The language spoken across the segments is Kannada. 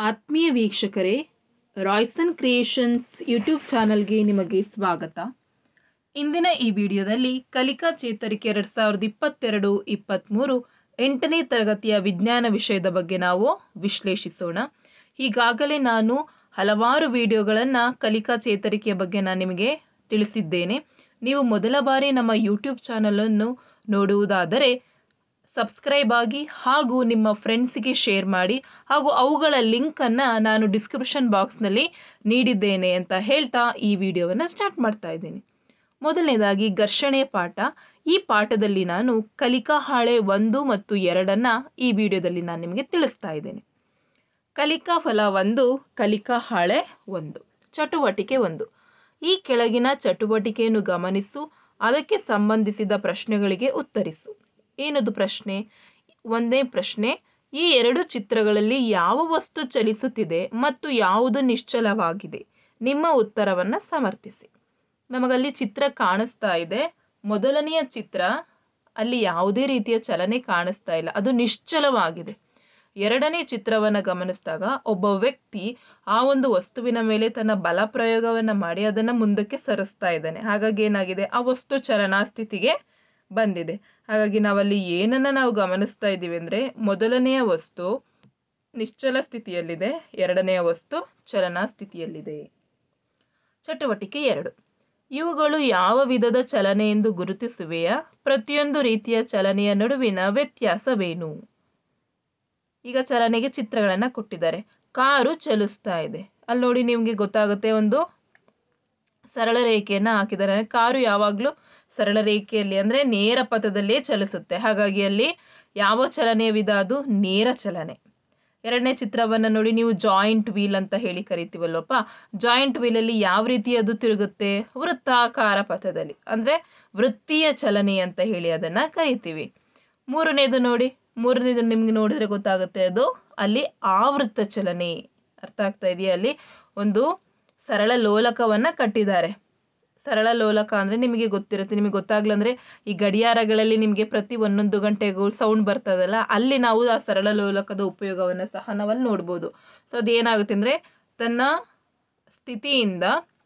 ಆತ್ಮೀಯ ವೀಕ್ಷಕರೇ ರಾಯ್ಸನ್ ಕ್ರಿಯೇಷನ್ಸ್ ಯೂಟ್ಯೂಬ್ ಚಾನಲ್ಗೆ ನಿಮಗೆ ಸ್ವಾಗತ ಇಂದಿನ ಈ ವಿಡಿಯೋದಲ್ಲಿ ಕಲಿಕಾ ಚೇತರಿಕೆ ಎರಡು ಸಾವಿರದ ಇಪ್ಪತ್ತೆರಡು ಇಪ್ಪತ್ತ್ಮೂರು ಎಂಟನೇ ತರಗತಿಯ ವಿಜ್ಞಾನ ವಿಷಯದ ಬಗ್ಗೆ ನಾವು ವಿಶ್ಲೇಷಿಸೋಣ ಈಗಾಗಲೇ ನಾನು ಹಲವಾರು ವಿಡಿಯೋಗಳನ್ನು ಕಲಿಕಾ ಚೇತರಿಕೆಯ ಬಗ್ಗೆ ನಾನು ನಿಮಗೆ ತಿಳಿಸಿದ್ದೇನೆ ನೀವು ಮೊದಲ ಬಾರಿ ನಮ್ಮ ಯೂಟ್ಯೂಬ್ ಚಾನಲನ್ನು ನೋಡುವುದಾದರೆ ಸಬ್ಸ್ಕ್ರೈಬ್ ಆಗಿ ಹಾಗೂ ನಿಮ್ಮ ಫ್ರೆಂಡ್ಸಿಗೆ ಶೇರ್ ಮಾಡಿ ಹಾಗೂ ಅವುಗಳ ಲಿಂಕನ್ನು ನಾನು ಡಿಸ್ಕ್ರಿಪ್ಷನ್ ಬಾಕ್ಸ್ನಲ್ಲಿ ನೀಡಿದ್ದೇನೆ ಅಂತ ಹೇಳ್ತಾ ಈ ವಿಡಿಯೋವನ್ನು ಸ್ಟಾರ್ಟ್ ಮಾಡ್ತಾ ಇದ್ದೇನೆ ಮೊದಲನೇದಾಗಿ ಘರ್ಷಣೆ ಪಾಠ ಈ ಪಾಠದಲ್ಲಿ ನಾನು ಕಲಿಕಾ ಹಾಳೆ ಒಂದು ಮತ್ತು ಎರಡನ್ನು ಈ ವಿಡಿಯೋದಲ್ಲಿ ನಾನು ನಿಮಗೆ ತಿಳಿಸ್ತಾ ಇದ್ದೇನೆ ಕಲಿಕಾ ಫಲ ಒಂದು ಕಲಿಕಾ ಹಾಳೆ ಒಂದು ಚಟುವಟಿಕೆ ಒಂದು ಈ ಕೆಳಗಿನ ಚಟುವಟಿಕೆಯನ್ನು ಗಮನಿಸು ಅದಕ್ಕೆ ಸಂಬಂಧಿಸಿದ ಪ್ರಶ್ನೆಗಳಿಗೆ ಉತ್ತರಿಸು ಏನದು ಪ್ರಶ್ನೆ ಒಂದೇ ಪ್ರಶ್ನೆ ಈ ಎರಡು ಚಿತ್ರಗಳಲ್ಲಿ ಯಾವ ವಸ್ತು ಚಲಿಸುತ್ತಿದೆ ಮತ್ತು ಯಾವುದು ನಿಶ್ಚಲವಾಗಿದೆ ನಿಮ್ಮ ಉತ್ತರವನ್ನು ಸಮರ್ಥಿಸಿ ನಮಗಲ್ಲಿ ಚಿತ್ರ ಕಾಣಿಸ್ತಾ ಇದೆ ಮೊದಲನೆಯ ಚಿತ್ರ ಅಲ್ಲಿ ಯಾವುದೇ ರೀತಿಯ ಚಲನೆ ಕಾಣಿಸ್ತಾ ಇಲ್ಲ ಅದು ನಿಶ್ಚಲವಾಗಿದೆ ಎರಡನೇ ಚಿತ್ರವನ್ನು ಗಮನಿಸಿದಾಗ ಒಬ್ಬ ವ್ಯಕ್ತಿ ಆ ಒಂದು ವಸ್ತುವಿನ ಮೇಲೆ ತನ್ನ ಬಲ ಪ್ರಯೋಗವನ್ನು ಮಾಡಿ ಅದನ್ನು ಮುಂದಕ್ಕೆ ಸರಿಸ್ತಾ ಇದ್ದಾನೆ ಹಾಗಾಗಿ ಏನಾಗಿದೆ ಆ ವಸ್ತು ಚಲನಾ ಸ್ಥಿತಿಗೆ ಬಂದಿದೆ ಹಾಗಾಗಿ ನಾವಲ್ಲಿ ಏನನ್ನ ನಾವು ಗಮನಿಸ್ತಾ ಇದ್ದೀವಿ ಅಂದರೆ ಮೊದಲನೆಯ ವಸ್ತು ನಿಶ್ಚಲ ಸ್ಥಿತಿಯಲ್ಲಿದೆ ಎರಡನೆಯ ವಸ್ತು ಚಲನಾ ಸ್ಥಿತಿಯಲ್ಲಿದೆ ಚಟುವಟಿಕೆ ಎರಡು ಇವುಗಳು ಯಾವ ವಿಧದ ಚಲನೆ ಎಂದು ಗುರುತಿಸುವೆಯಾ ಪ್ರತಿಯೊಂದು ರೀತಿಯ ಚಲನೆಯ ನಡುವಿನ ವ್ಯತ್ಯಾಸವೇನು ಈಗ ಚಲನೆಗೆ ಚಿತ್ರಗಳನ್ನು ಕೊಟ್ಟಿದ್ದಾರೆ ಕಾರು ಚಲಿಸ್ತಾ ಇದೆ ಅಲ್ಲಿ ನೋಡಿ ನಿಮಗೆ ಗೊತ್ತಾಗುತ್ತೆ ಒಂದು ಸರಳ ರೇಖೆಯನ್ನು ಹಾಕಿದ್ದಾರೆ ಕಾರು ಯಾವಾಗಲೂ ಸರಳ ರೇಖೆಯಲ್ಲಿ ಅಂದರೆ ನೇರ ಪಥದಲ್ಲೇ ಚಲಿಸುತ್ತೆ ಹಾಗಾಗಿ ಅಲ್ಲಿ ಯಾವ ಚಲನೆಯ ವಿಧ ಅದು ನೇರ ಚಲನೆ ಎರಡನೇ ಚಿತ್ರವನ್ನು ನೋಡಿ ನೀವು ಜಾಯಿಂಟ್ ವೀಲ್ ಅಂತ ಹೇಳಿ ಕರಿತೀವಲ್ವಪ್ಪ ಜಾಯಿಂಟ್ ವೀಲಲ್ಲಿ ಯಾವ ರೀತಿ ಅದು ತಿರುಗುತ್ತೆ ವೃತ್ತಾಕಾರ ಪಥದಲ್ಲಿ ಅಂದರೆ ವೃತ್ತೀಯ ಚಲನೆ ಅಂತ ಹೇಳಿ ಅದನ್ನು ಕರಿತೀವಿ ಮೂರನೇದು ನೋಡಿ ಮೂರನೇದು ನಿಮ್ಗೆ ನೋಡಿದ್ರೆ ಗೊತ್ತಾಗುತ್ತೆ ಅದು ಅಲ್ಲಿ ಆವೃತ್ತ ಚಲನೆ ಅರ್ಥ ಆಗ್ತಾ ಇದೆಯಾ ಅಲ್ಲಿ ಒಂದು ಸರಳ ಲೋಲಕವನ್ನು ಕಟ್ಟಿದ್ದಾರೆ ಸರಳ ಲೋಲಕ ಅಂದರೆ ನಿಮಗೆ ಗೊತ್ತಿರುತ್ತೆ ನಿಮಗೆ ಗೊತ್ತಾಗ್ಲ ಅಂದರೆ ಈ ಗಡಿಯಾರಗಳಲ್ಲಿ ನಿಮಗೆ ಪ್ರತಿ ಒಂದೊಂದು ಗಂಟೆಗೂ ಸೌಂಡ್ ಬರ್ತದಲ್ಲ ಅಲ್ಲಿ ನಾವು ಆ ಸರಳ ಲೋಲಕದ ಉಪಯೋಗವನ್ನು ಸಹ ನಾವಲ್ಲಿ ನೋಡ್ಬೋದು ಸೊ ಅದೇನಾಗುತ್ತೆ ಅಂದರೆ ತನ್ನ ಸ್ಥಿತಿಯಿಂದ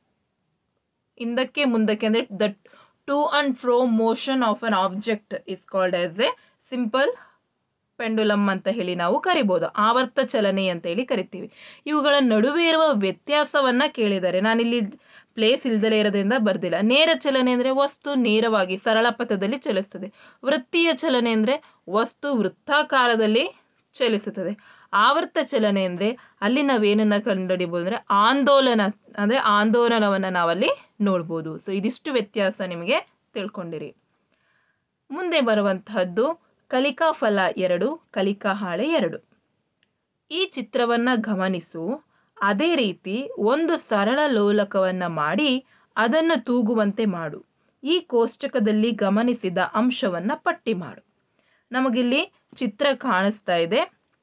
ಹಿಂದಕ್ಕೆ ಮುಂದಕ್ಕೆ ಅಂದರೆ the to and fro motion of an object is called as a simple pendulum ಅಂತ ಹೇಳಿ ನಾವು ಕರಿಬೋದು ಆವರ್ತ ಚಲನೆ ಅಂತ ಹೇಳಿ ಕರಿತೀವಿ ಇವುಗಳ ನಡುವೆ ಇರುವ ವ್ಯತ್ಯಾಸವನ್ನು ಕೇಳಿದ್ದಾರೆ ನಾನಿಲ್ಲಿ ಪ್ಲೇಸ್ ಇಲ್ದಲೇ ಇರೋದ್ರಿಂದ ಬರ್ದಿಲ್ಲ ನೇರ ಚಲನೆ ಅಂದರೆ ವಸ್ತು ನೇರವಾಗಿ ಸರಳ ಪಥದಲ್ಲಿ ಚಲಿಸ್ತದೆ ವೃತ್ತೀಯ ಚಲನೆ ಅಂದರೆ ವಸ್ತು ವೃತ್ತಾಕಾರದಲ್ಲಿ ಚಲಿಸುತ್ತದೆ ಆವರ್ತ ಚಲನೆ ಅಂದರೆ ಅಲ್ಲಿ ನಾವೇನನ್ನು ಕಂಡುಹಿಡಿಬೋದು ಅಂದರೆ ಆಂದೋಲನ ಅಂದರೆ ಆಂದೋಲನವನ್ನು ನಾವಲ್ಲಿ ನೋಡ್ಬೋದು ಸೊ ಇದಿಷ್ಟು ವ್ಯತ್ಯಾಸ ನಿಮಗೆ ತಿಳ್ಕೊಂಡಿರಿ ಮುಂದೆ ಬರುವಂತಹದ್ದು ಕಲಿಕಾ ಫಲ ಎರಡು ಕಲಿಕಾ ಹಾಳೆ ಎರಡು ಈ ಚಿತ್ರವನ್ನು ಗಮನಿಸು ಅದೇ ರೀತಿ ಒಂದು ಸರಳ ಲೋಲಕವನ್ನು ಮಾಡಿ ಅದನ್ನು ತೂಗುವಂತೆ ಮಾಡು ಈ ಕೋಷ್ಟಕದಲ್ಲಿ ಗಮನಿಸಿದ ಅಂಶವನ್ನು ಪಟ್ಟಿ ಮಾಡು ನಮಗಿಲ್ಲಿ ಚಿತ್ರ ಕಾಣಿಸ್ತಾ ಇದೆ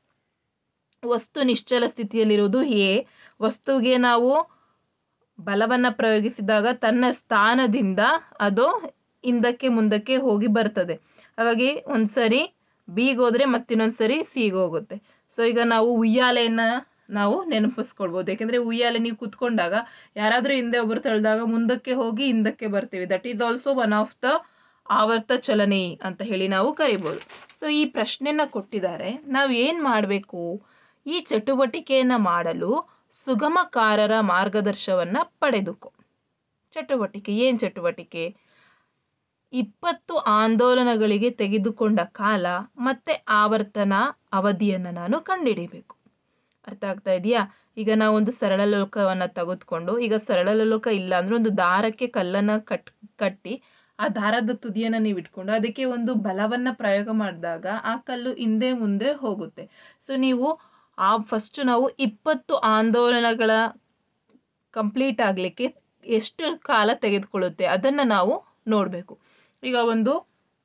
ವಸ್ತು ನಿಶ್ಚಲ ಸ್ಥಿತಿಯಲ್ಲಿರುವುದು ಎ ವಸ್ತುವಿಗೆ ನಾವು ಬಲವನ್ನು ಪ್ರಯೋಗಿಸಿದಾಗ ತನ್ನ ಸ್ಥಾನದಿಂದ ಅದು ಹಿಂದಕ್ಕೆ ಮುಂದಕ್ಕೆ ಹೋಗಿ ಬರ್ತದೆ ಹಾಗಾಗಿ ಒಂದ್ಸರಿ ಬಿಗೆ ಹೋದರೆ ಮತ್ತಿನ್ನೊಂದು ಸರಿ ಸಿಗೆ ಹೋಗುತ್ತೆ ಸೊ ಈಗ ನಾವು ಉಯ್ಯಾಲೆಯನ್ನು ನಾವು ನೆನಪಿಸ್ಕೊಳ್ಬೋದು ಯಾಕೆಂದರೆ ಉಯ್ಯಾಲೆ ನೀವು ಕುತ್ಕೊಂಡಾಗ ಯಾರಾದರೂ ಹಿಂದೆ ಒಬ್ಬರು ತಳ್ಳಿದಾಗ ಮುಂದಕ್ಕೆ ಹೋಗಿ ಹಿಂದಕ್ಕೆ ಬರ್ತೀವಿ that is also one of the ಆವರ್ತ ಚಲನೆ ಅಂತ ಹೇಳಿ ನಾವು ಕರಿಬೋದು ಸೊ ಈ ಪ್ರಶ್ನೆನ ಕೊಟ್ಟಿದ್ದಾರೆ ನಾವು ಏನು ಮಾಡಬೇಕು ಈ ಚಟುವಟಿಕೆಯನ್ನು ಮಾಡಲು ಸುಗಮಕಾರರ ಮಾರ್ಗದರ್ಶನವನ್ನು ಪಡೆದುಕೋ ಚಟುವಟಿಕೆ ಏನು ಚಟುವಟಿಕೆ ಇಪ್ಪತ್ತು ಆಂದೋಲನಗಳಿಗೆ ತೆಗೆದುಕೊಂಡ ಕಾಲ ಮತ್ತು ಆವರ್ತನ ಅವಧಿಯನ್ನು ನಾನು ಕಂಡುಹಿಡಿಬೇಕು ಅರ್ಥ ಆಗ್ತಾ ಇದೆಯಾ ಈಗ ನಾವು ಒಂದು ಸರಳ ಲೋಕವನ್ನು ತೆಗೆದುಕೊಂಡು ಈಗ ಸರಳ ಲೋಕ ಇಲ್ಲ ಅಂದರೆ ಒಂದು ದಾರಕ್ಕೆ ಕಲ್ಲನ್ನು ಕಟ್ ಕಟ್ಟಿ ಆ ದಾರದ ತುದಿಯನ್ನು ನೀವು ಇಟ್ಕೊಂಡು ಅದಕ್ಕೆ ಒಂದು ಬಲವನ್ನು ಪ್ರಯೋಗ ಮಾಡಿದಾಗ ಆ ಕಲ್ಲು ಹಿಂದೆ ಮುಂದೆ ಹೋಗುತ್ತೆ ಸೊ ನೀವು ಆ ಫಸ್ಟ್ ನಾವು ಇಪ್ಪತ್ತು ಆಂದೋಲನಗಳ ಕಂಪ್ಲೀಟ್ ಆಗಲಿಕ್ಕೆ ಎಷ್ಟು ಕಾಲ ತೆಗೆದುಕೊಳ್ಳುತ್ತೆ ಅದನ್ನು ನಾವು ನೋಡಬೇಕು ಈಗ ಒಂದು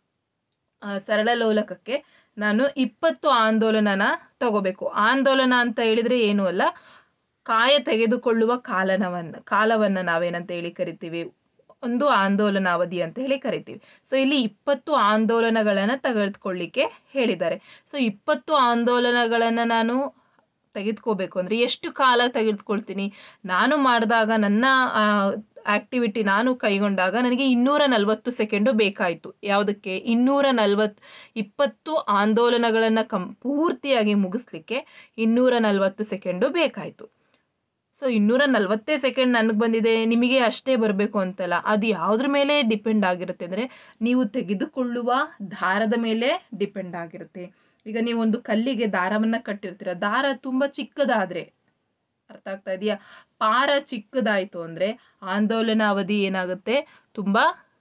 ಸರಳ ಲೋಲಕಕ್ಕೆ ನಾನು ಇಪ್ಪತ್ತು ಆಂದೋಲನನ ತಗೋಬೇಕು ಆಂದೋಲನ ಅಂತ ಹೇಳಿದರೆ ಏನೂ ಅಲ್ಲ ಕಾಯ ತೆಗೆದುಕೊಳ್ಳುವ ಕಾಲನವನ್ನು ಕಾಲವನ್ನು ನಾವೇನಂತ ಹೇಳಿ ಕರಿತೀವಿ ಒಂದು ಆಂದೋಲನ ಅವಧಿ ಅಂತ ಹೇಳಿ ಕರಿತೀವಿ ಸೊ ಇಲ್ಲಿ ಇಪ್ಪತ್ತು ಆಂದೋಲನಗಳನ್ನು ತೆಗೆದುಕೊಳ್ಳಿಕ್ಕೆ ಹೇಳಿದ್ದಾರೆ ಸೊ ಇಪ್ಪತ್ತು ಆಂದೋಲನಗಳನ್ನು ನಾನು ತೆಗೆದುಕೋಬೇಕು ಅಂದರೆ ಎಷ್ಟು ಕಾಲ ತೆಗೆದುಕೊಳ್ತೀನಿ ನಾನು ಮಾಡಿದಾಗ ನನ್ನ ಆ್ಯಕ್ಟಿವಿಟಿ ನಾನು ಕೈಗೊಂಡಾಗ ನನಗೆ ಇನ್ನೂರ ನಲವತ್ತು ಸೆಕೆಂಡು ಬೇಕಾಯಿತು ಯಾವುದಕ್ಕೆ ಇನ್ನೂರ ನಲ್ವತ್ತು ಇಪ್ಪತ್ತು ಆಂದೋಲನಗಳನ್ನು ಕಂ ಪೂರ್ತಿಯಾಗಿ ಮುಗಿಸ್ಲಿಕ್ಕೆ ಇನ್ನೂರ ನಲವತ್ತು ಸೆಕೆಂಡು ಬೇಕಾಯಿತು ಸೊ ಇನ್ನೂರ ನಲವತ್ತೇ ಸೆಕೆಂಡ್ ನನಗೆ ಬಂದಿದೆ ನಿಮಗೆ ಅಷ್ಟೇ ಬರಬೇಕು ಅಂತಲ್ಲ ಅದು ಯಾವುದ್ರ ಮೇಲೆ ಡಿಪೆಂಡ್ ಆಗಿರುತ್ತೆ ಅಂದರೆ ನೀವು ತೆಗೆದುಕೊಳ್ಳುವ ದಾರದ ಮೇಲೆ ಡಿಪೆಂಡ್ ಆಗಿರುತ್ತೆ ಈಗ ನೀವು ಒಂದು ಕಲ್ಲಿಗೆ ದಾರವನ್ನು ಕಟ್ಟಿರ್ತೀರ ದಾರ ತುಂಬ ಚಿಕ್ಕದಾದರೆ ಅರ್ಥ ಆಗ್ತಾ ಇದೆಯಾ ಪಾರ ಚಿಕ್ಕದಾಯಿತು ಅಂದರೆ ಆಂದೋಲನ ಅವಧಿ ಏನಾಗುತ್ತೆ ತುಂಬ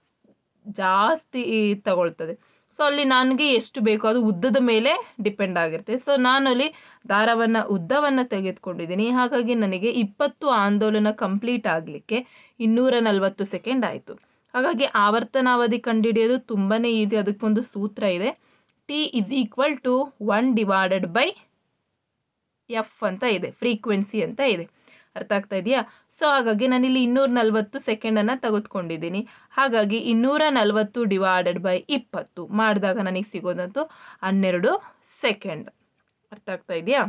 ಜಾಸ್ತಿ ತಗೊಳ್ತದೆ ಸೊ ಅಲ್ಲಿ ನನಗೆ ಎಷ್ಟು ಬೇಕು ಅದು ಉದ್ದದ ಮೇಲೆ ಡಿಪೆಂಡ್ ಆಗಿರುತ್ತೆ ಸೊ ನಾನು ಅಲ್ಲಿ ದಾರವನ್ನು ಉದ್ದವನ್ನು ತೆಗೆದುಕೊಂಡಿದ್ದೀನಿ ಹಾಗಾಗಿ ನನಗೆ ಇಪ್ಪತ್ತು ಆಂದೋಲನ ಕಂಪ್ಲೀಟ್ ಆಗಲಿಕ್ಕೆ ಇನ್ನೂರ ನಲವತ್ತು ಸೆಕೆಂಡ್ ಆಯಿತು ಹಾಗಾಗಿ ಆವರ್ತನಾವಧಿ ಕಂಡುಹಿಡಿಯೋದು ತುಂಬಾ ಈಸಿ ಅದಕ್ಕೊಂದು ಸೂತ್ರ ಇದೆ T is equal to one divided by F ಅಂತ ಇದೆ ಫ್ರೀಕ್ವೆನ್ಸಿ ಅಂತ ಇದೆ ಅರ್ಥ ಆಗ್ತಾ ಇದೆಯಾ ಸೊ ಹಾಗಾಗಿ ನಾನಿಲ್ಲಿ ಇನ್ನೂರ ನಲ್ವತ್ತು ಸೆಕೆಂಡನ್ನು ತೆಗೆದುಕೊಂಡಿದ್ದೀನಿ ಹಾಗಾಗಿ ಇನ್ನೂರ ನಲ್ವತ್ತು ಡಿವೈಡೆಡ್ ಬೈ ಇಪ್ಪತ್ತು ಮಾಡಿದಾಗ ನನಗೆ ಸಿಗೋದಂತೂ ಹನ್ನೆರಡು ಸೆಕೆಂಡ್ ಅರ್ಥ ಆಗ್ತಾ ಇದೆಯಾ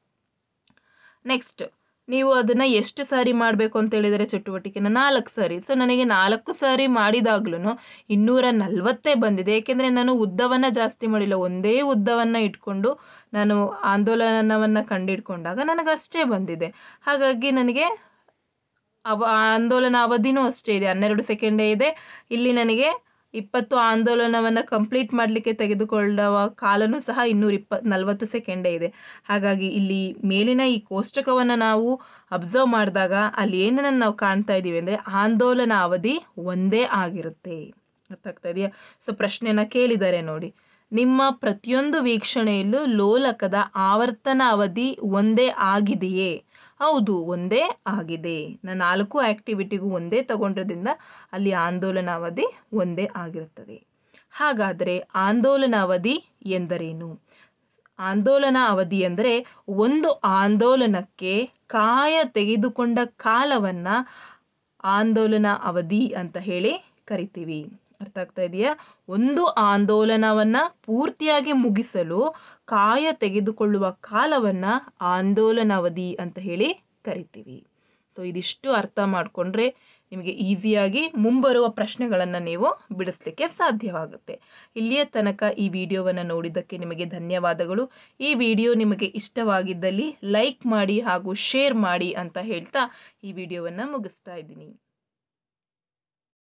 ನೆಕ್ಸ್ಟ್ ನೀವು ಅದನ್ನು ಎಷ್ಟು ಸಾರಿ ಮಾಡಬೇಕು ಅಂತ ಹೇಳಿದರೆ ಚಟುವಟಿಕೆನ ನಾಲ್ಕು ಸಾರಿ ಸೊ ನನಗೆ ನಾಲ್ಕು ಸಾರಿ ಮಾಡಿದಾಗ್ಲೂ ಇನ್ನೂರ ನಲ್ವತ್ತೇ ಬಂದಿದೆ ಏಕೆಂದರೆ ನಾನು ಉದ್ದವನ್ನು ಜಾಸ್ತಿ ಮಾಡಿಲ್ಲ ಒಂದೇ ಉದ್ದವನ್ನು ಇಟ್ಕೊಂಡು ನಾನು ಆಂದೋಲನವನ್ನು ಕಂಡಿಡ್ಕೊಂಡಾಗ ನನಗಷ್ಟೇ ಬಂದಿದೆ ಹಾಗಾಗಿ ನನಗೆ ಅವ ಆಂದೋಲನ ಅವಧಿನೂ ಅಷ್ಟೇ ಇದೆ ಹನ್ನೆರಡು ಸೆಕೆಂಡೇ ಇದೆ ಇಲ್ಲಿ ನನಗೆ ಇಪ್ಪತ್ತು ಆಂದೋಲನವನ್ನು ಕಂಪ್ಲೀಟ್ ಮಾಡಲಿಕ್ಕೆ ತೆಗೆದುಕೊಳ್ಳುವ ಕಾಲನೂ ಸಹ ಇನ್ನೂರ ಇಪ್ಪ ನಲವತ್ತು ಸೆಕೆಂಡೇ ಇದೆ ಹಾಗಾಗಿ ಇಲ್ಲಿ ಮೇಲಿನ ಈ ಕೋಷ್ಟಕವನ್ನು ನಾವು ಅಬ್ಸರ್ವ್ ಮಾಡಿದಾಗ ಅಲ್ಲಿ ಏನನ್ನು ನಾವು ಕಾಣ್ತಾ ಇದ್ದೀವಿ ಅಂದರೆ ಆಂದೋಲನ ಅವಧಿ ಒಂದೇ ಆಗಿರುತ್ತೆ ಅರ್ಥ ಆಗ್ತಾ ಇದೆಯಾ ಸೊ ಪ್ರಶ್ನೆನ ಕೇಳಿದ್ದಾರೆ ನೋಡಿ ನಿಮ್ಮ ಪ್ರತಿಯೊಂದು ವೀಕ್ಷಣೆಯಲ್ಲೂ ಲೋಲಕದ ಆವರ್ತನ ಅವಧಿ ಒಂದೇ ಆಗಿದೆಯೇ ಹೌದು ಒಂದೇ ಆಗಿದೆ ನಾನು ನಾಲ್ಕು ಆ್ಯಕ್ಟಿವಿಟಿಗೂ ಒಂದೇ ತಗೊಂಡ್ರದಿಂದ ಅಲ್ಲಿ ಆಂದೋಲನ ಅವಧಿ ಒಂದೇ ಆಗಿರುತ್ತದೆ ಹಾಗಾದರೆ ಆಂದೋಲನ ಅವಧಿ ಎಂದರೇನು ಆಂದೋಲನ ಅವಧಿ ಅಂದರೆ ಒಂದು ಆಂದೋಲನಕ್ಕೆ ಕಾಯ ತೆಗೆದುಕೊಂಡ ಕಾಲವನ್ನು ಆಂದೋಲನ ಅವಧಿ ಅಂತ ಹೇಳಿ ಕರಿತೀವಿ ಅರ್ಥ ಆಗ್ತಾ ಇದೆಯಾ ಒಂದು ಆಂದೋಲನವನ್ನು ಪೂರ್ತಿಯಾಗಿ ಮುಗಿಸಲು ಕಾಯ ತೆಗೆದುಕೊಳ್ಳುವ ಕಾಲವನ್ನು ಆಂದೋಲನಾವಧಿ ಅಂತ ಹೇಳಿ ಕರಿತೀವಿ ಸೊ ಇದಿಷ್ಟು ಅರ್ಥ ಮಾಡಿಕೊಂಡ್ರೆ ನಿಮಗೆ ಈಸಿಯಾಗಿ ಮುಂಬರುವ ಪ್ರಶ್ನೆಗಳನ್ನು ನೀವು ಬಿಡಿಸ್ಲಿಕ್ಕೆ ಸಾಧ್ಯವಾಗುತ್ತೆ ಇಲ್ಲಿಯ ತನಕ ಈ ವಿಡಿಯೋವನ್ನು ನೋಡಿದ್ದಕ್ಕೆ ನಿಮಗೆ ಧನ್ಯವಾದಗಳು ಈ ವಿಡಿಯೋ ನಿಮಗೆ ಇಷ್ಟವಾಗಿದ್ದಲ್ಲಿ ಲೈಕ್ ಮಾಡಿ ಹಾಗೂ ಶೇರ್ ಮಾಡಿ ಅಂತ ಹೇಳ್ತಾ ಈ ವಿಡಿಯೋವನ್ನು ಮುಗಿಸ್ತಾ ಇದ್ದೀನಿ